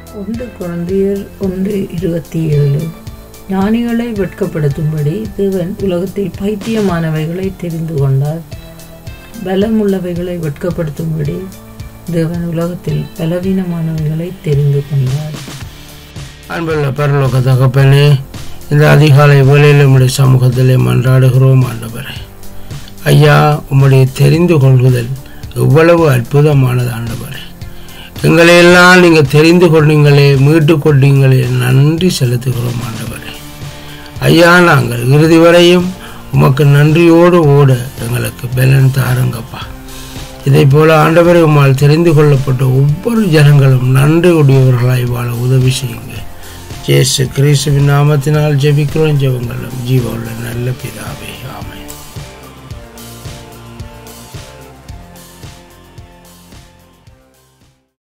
ஒன்று குழந்தையர் ஒன்று இருபத்தி ஏழு ஞானிகளை வெட்கப்படுத்தும்படி தேவன் உலகத்தில் பைத்தியமானவைகளை தெரிந்து கொண்டார் பலமுள்ளவைகளை வெட்கப்படுத்தும்படி தேவன் உலகத்தில் பலவீனமானவைகளை தெரிந்து கொண்டார் அன்புள்ள பரலோக தகப்பனே இந்த அதிகாலை வேளையில் உம்முடைய சமூகத்திலே மன்றாடுகிறோம் ஆண்டவரே ஐயா உம்முடைய தெரிந்து கொள்ளுதல் எவ்வளவு அற்புதமானது ஆண்டவரே எங்களையெல்லாம் நீங்கள் தெரிந்து கொண்டீங்களே மீட்டு கொண்டீங்களே நன்றி செலுத்துகிறோம் ஆண்டவரே ஐயா நாங்கள் இறுதி வரையும் உமக்கு நன்றியோடு ஓட எங்களுக்கு பலன் தாருங்கப்பா இதை போல ஆண்டவரை உம்மால் தெரிந்து கொள்ளப்பட்ட ஒவ்வொரு ஜனங்களும் நன்றி உடையவர்களாய் வாழ உதவி செய்யுங்க இயேசு கிறிஸ்துவின் நாமத்தினால் ஜெபிக்கிறோம் ஜெபங்களும் ஜீவ உள்ள நல்ல பிதாவே